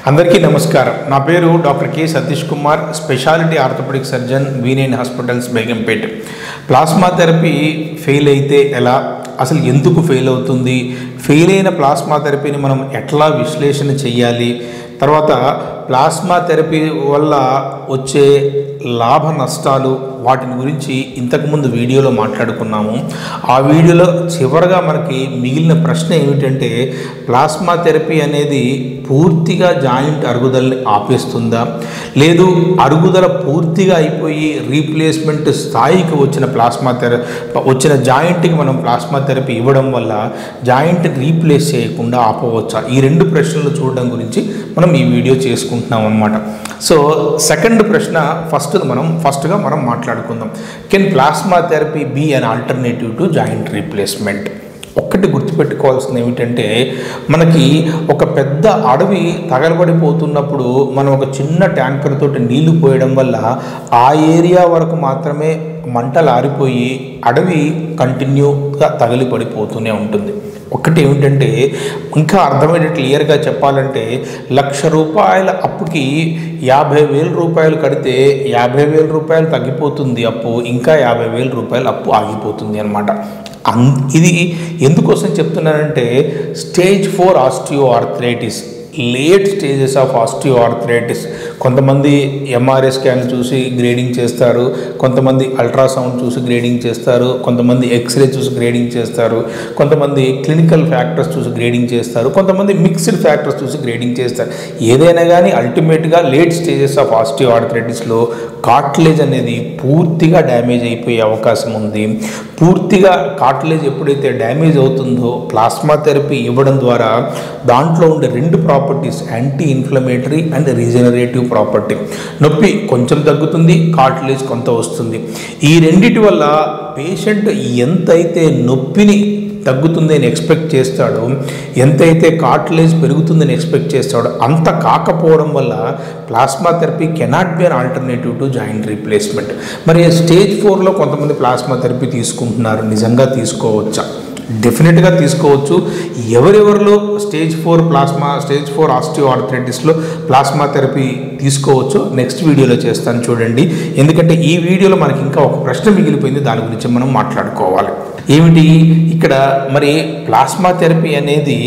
అందరికీ నమస్కారం నా పేరు doctor K Satish Kumar speciality orthopaedic surgeon V nine hospitals Begumpet plasma therapy fail అయితే ఎలా అసలు ఎందుకు ఫెయిల్ అవుతుంది ఫెయిల్ అయిన ప్లాస్మా థెరపీని మనం ఎట్లా విశ్లేషణ చేయాలి తర్వాత ప్లాస్మా థెరపీ వల్ల వచ్చే లాభ నష్టాలు వాటిని గురించి ఇంతకుముందు వీడియోలో మాట్లాడుకున్నాము ఆ వీడియోలో చివరగా మనకి మిగిలిన ప్రశ్న ఏమిటంటే ప్లాస్మా థెరపీ అనేది పూర్తిగా జాయింట్ అరుగుదలని ఆపేస్తుందా లేదు అరుగుదల పూర్తిగా అయిపోయి రీప్లేస్మెంట్ స్థాయికి వచ్చిన ప్లాస్మా థెర వచ్చిన జాయింట్కి మనం ప్లాస్మా థెరపీ ఇవ్వడం వల్ల జాయింట్ రీప్లేస్ చేయకుండా ఆపవచ్చా ఈ రెండు ప్రశ్నలు చూడడం గురించి మనం ఈ వీడియో చేసుకుంటున్నాం అనమాట సో సెకండ్ ప్రశ్న ఫస్ట్ మనం ఫస్ట్గా మనం మాట్లాడుకుందాం can plasma therapy be an alternative to joint replacement ఒక్కటి గుర్తుపెట్టుకోవాల్సింది ఏమిటంటే మనకి ఒక పెద్ద అడవి తగలబడిపోతున్నప్పుడు మనం ఒక చిన్న ట్యాంకర్ తోటి నీళ్లు పోయడం వల్ల ఆ ఏరియా వరకు మాత్రమే మంటలు ఆరిపోయి అడవి కంటిన్యూగా తగిలిపడిపోతూనే ఉంటుంది ఒకటి ఏమిటంటే ఇంకా అర్థమయ్యే క్లియర్గా చెప్పాలంటే లక్ష రూపాయల అప్పుకి యాభై వేల రూపాయలు కడితే యాభై వేల రూపాయలు తగ్గిపోతుంది అప్పు ఇంకా యాభై వేల రూపాయలు అప్పు ఆగిపోతుంది అనమాట అన్ ఇది ఎందుకోసం చెప్తున్నానంటే stage four osteoarthritis late stages of osteoarthritis కొంతమంది ఎంఆర్ఐ స్కాన్ చూసి గ్రేడింగ్ చేస్తారు కొంతమంది అల్ట్రాసౌండ్ చూసి గ్రేడింగ్ చేస్తారు కొంతమంది ఎక్స్రే చూసి గ్రేడింగ్ చేస్తారు కొంతమంది క్లినికల్ ఫ్యాక్టర్స్ చూసి గ్రేడింగ్ చేస్తారు కొంతమంది మిక్స్డ్ ఫ్యాక్టర్స్ చూసి గ్రేడింగ్ చేస్తారు ఏదైనా కానీ అల్టిమేట్గా లేట్ స్టేజెస్ ఆఫ్ ఆస్టియో ఆర్థరైటిస్లో కాట్లేజ్ అనేది పూర్తిగా డ్యామేజ్ అయిపోయే అవకాశం ఉంది పూర్తిగా కాట్లేజ్ ఎప్పుడైతే డ్యామేజ్ అవుతుందో ప్లాస్మా థెరపీ ఇవ్వడం ద్వారా దాంట్లో ఉండే రెండు properties anti inflammatory and regenerative property నొప్పి కొంచెం తగ్గుతుంది కాట్లేజ్ కొంత వస్తుంది ఈ రెండిటి వల్ల పేషెంట్ ఎంతైతే నొప్పిని తగ్గుతుందని ఎక్స్పెక్ట్ చేస్తాడో ఎంతైతే కార్టిలేజ్ పెరుగుతుందని ఎక్స్పెక్ట్ చేస్తాడో అంత కాకపోవడం వల్ల plasma therapy cannot be an alternative to joint replacement మరి స్టేజ్ ఫోర్లో కొంతమంది ప్లాస్మా థెరపీ తీసుకుంటున్నారు నిజంగా తీసుకోవచ్చా డెఫినెట్గా తీసుకోవచ్చు ఎవరెవరిలో stage four plasma stage four ఆస్టియో ఆర్థరైటిస్లో ప్లాస్మా థెరపీ తీసుకోవచ్చు నెక్స్ట్ వీడియోలో చేస్తాను చూడండి ఎందుకంటే ఈ వీడియోలో మనకి ఇంకా ఒక ప్రశ్న మిగిలిపోయింది దాని గురించి మనం మాట్లాడుకోవాలి ఏమిటి ఇక్కడ మరి ప్లాస్మా థెరపీ అనేది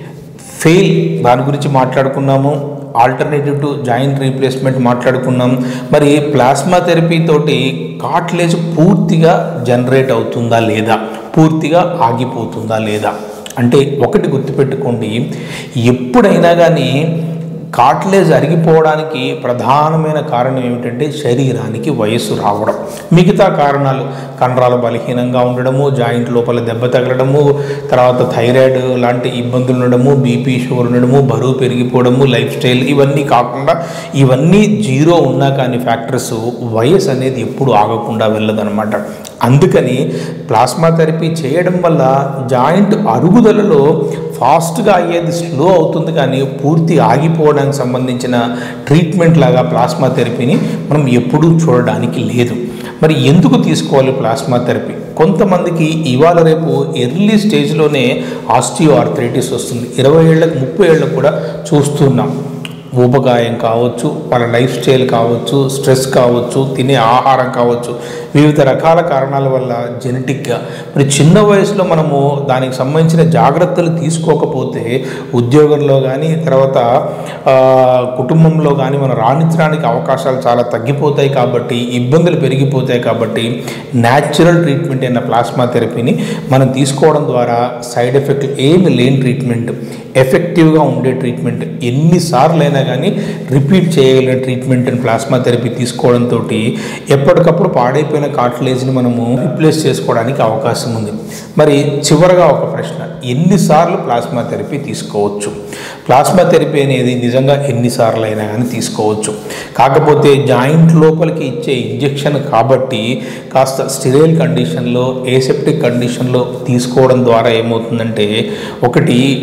ఫెయిల్ దాని గురించి మాట్లాడుకున్నాము ఆల్టర్నేటివ్ టు జాయింట్ రీప్లేస్మెంట్ మాట్లాడుకున్నాం మరి ప్లాస్మా థెరపీ తోటి కాట్లేజ్ పూర్తిగా జనరేట్ అవుతుందా లేదా పూర్తిగా ఆగిపోతుందా లేదా అంటే ఒకటి గుర్తుపెట్టుకోండి ఎప్పుడైనా కానీ కాట్లేజ్ అరిగిపోవడానికి ప్రధానమైన కారణం ఏమిటంటే శరీరానికి వయస్సు రావడం మిగతా కారణాలు కండరాలు బలహీనంగా ఉండడము జాయింట్ లోపల దెబ్బ తగలడము తర్వాత థైరాయిడ్ లాంటి ఇబ్బందులు ఉండడము బీపీ షుగర్ ఉండడము బరువు పెరిగిపోవడము లైఫ్ స్టైల్ ఇవన్నీ కాకుండా ఇవన్నీ జీరో ఉన్నా కానీ ఫ్యాక్టర్స్ వయసు అనేది ఎప్పుడు ఆగకుండా వెళ్ళదనమాట అందుకని ప్లాస్మా థెరపీ చేయడం వల్ల జాయింట్ అరుగుదలలో ఫాస్ట్గా అయ్యేది స్లో అవుతుంది కానీ పూర్తి ఆగిపోవడానికి సంబంధించిన ట్రీట్మెంట్ లాగా ప్లాస్మా థెరపీని మనం ఎప్పుడూ చూడడానికి లేదు మరి ఎందుకు తీసుకోవాలి ప్లాస్మా థెరపీ కొంతమందికి ఇవాళ రేపు ఎర్లీ స్టేజ్లోనే ఆస్టియో ఆర్థరైటిస్ వస్తుంది ఇరవై ఏళ్ళకు ముప్పై ఏళ్ళకు కూడా చూస్తున్నాం ఊబకాయం కావచ్చు వాళ్ళ లైఫ్ స్టైల్ కావచ్చు స్ట్రెస్ కావచ్చు తినే ఆహారం కావచ్చు వివిధ రకాల కారణాల వల్ల జెనెటిక్గా మరి చిన్న వయసులో మనము దానికి సంబంధించిన జాగ్రత్తలు తీసుకోకపోతే ఉద్యోగంలో కానీ తర్వాత ఆ, కుటుంబంలో కానీ మనం రాణించడానికి అవకాశాలు చాలా తగ్గిపోతాయి కాబట్టి ఇబ్బందులు పెరిగిపోతాయి కాబట్టి న్యాచురల్ ట్రీట్మెంట్ అయిన ప్లాస్మా థెరపీని మనం తీసుకోవడం ద్వారా సైడ్ ఎఫెక్ట్ ఏమి లేని ట్రీట్మెంట్ ఎఫెక్టివ్గా ఉండే ట్రీట్మెంట్ ఎన్నిసార్లు అయినా కానీ రిపీట్ చేయగలిగిన ట్రీట్మెంట్ అని ప్లాస్మా థెరపీ తీసుకోవడంతో ఎప్పటికప్పుడు పాడైపోయిన కార్టిలేజ్ని మనము రిప్లేస్ చేసుకోవడానికి అవకాశం ఉంది మరి చివరగా ఒక ప్రశ్న ఎన్నిసార్లు ప్లాస్మా థెరపీ తీసుకోవచ్చు ప్లాస్మా థెరపీ అనేది నిజంగా ఎన్నిసార్లు అయినా కానీ తీసుకోవచ్చు కాకపోతే జాయింట్ లోపలికి ఇచ్చే ఇంజెక్షన్ కాబట్టి కాస్త స్టిరైల్ కండిషన్లో ఏసెప్టిక్ కండిషన్లో తీసుకోవడం ద్వారా ఏమవుతుందంటే ఒకటి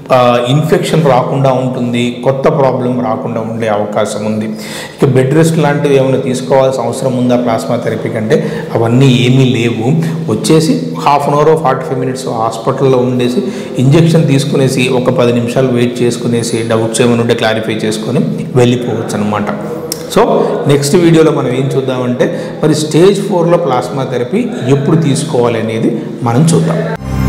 ఇన్ఫెక్షన్ రాకుండా ఉంటుంది కొత్త ప్రాబ్లం రాకుండా ఉండే అవకాశం ఉంది ఇక బెడ్ రెస్ట్ లాంటివి ఏమైనా తీసుకోవాల్సిన అవసరం ఉందా ప్లాస్మా థెరపీ కంటే అవన్నీ ఏమీ లేవు వచ్చేసి half an hour forty five minutes హాస్పిటల్లో ఉండేసి ఇంజెక్షన్ తీసుకునేసి ఒక పది నిమిషాలు వెయిట్ చేసుకునేసి డౌట్స్ ఏమైనా ఉంటే క్లారిఫై చేసుకొని వెళ్ళిపోవచ్చు అనమాట సో నెక్స్ట్ వీడియోలో మనం ఏం చూద్దామంటే మరి స్టేజ్ ఫోర్లో ప్లాస్మా థెరపీ ఎప్పుడు తీసుకోవాలి అనేది మనం చూద్దాం